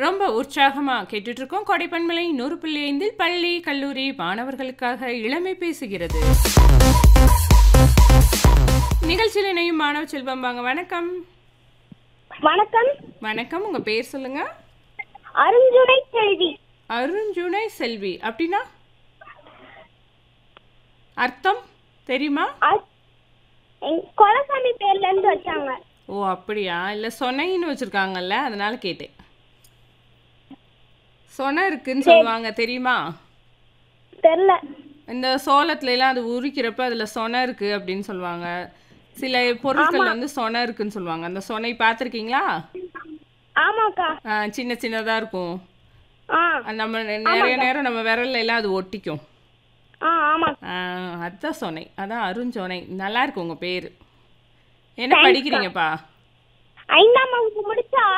ரொம்ப உற்சாகமா கேட்டுட்டு இருக்கோம் கொடைப்பண்மலை நூறு புள்ளி ஐந்தில் பள்ளி கல்லூரி மாணவர்களுக்காக இளமை பேசுகிறது நிகழ்ச்சியில் இணையும் மாணவ செல்வம் வாங்க வணக்கம் வணக்கம் வணக்கம் உங்க பேர் சொல்லுங்க அருஞ்சுனை செல்வி அருஞ்சுனை செல்வி அப்படின்னா அர்த்தம் தெரியுமா அ- எங்க கொலசாமி பேர்ல இருந்து வச்சாங்க ஓ அப்படியா இல்லை சொனைன்னு வச்சிருக்காங்கல்ல அதனால கேட்டேன் சொனை இருக்குன்னு சொல்லுவாங்க தெரியுமா தெரியல இந்த சோளத்துல எல்லாம் அது உரிக்கிறப்ப அதுல சொனை இருக்கு அப்படின்னு சொல்லுவாங்க சில பொருட்கள் வந்து சொனை இருக்குன்னு சொல்லுவாங்க அந்த சொனை பார்த்துருக்கீங்களா ஆமாக்கா சின்ன சின்னதா இருக்கும் ஆ அது நம்ம நிறைய நேரம் நம்ம விரல்ல எல்லாம் அது ஒட்டிக்கும் ஆ ஆமா ஆ, அதான் சொனை அதான் அருஞ்சொனை நல்லா இருக்கு உங்க பேரு என்ன படிக்கிறீங்கப்பா ஐந்தாம் வகுப்பு முடிச்சு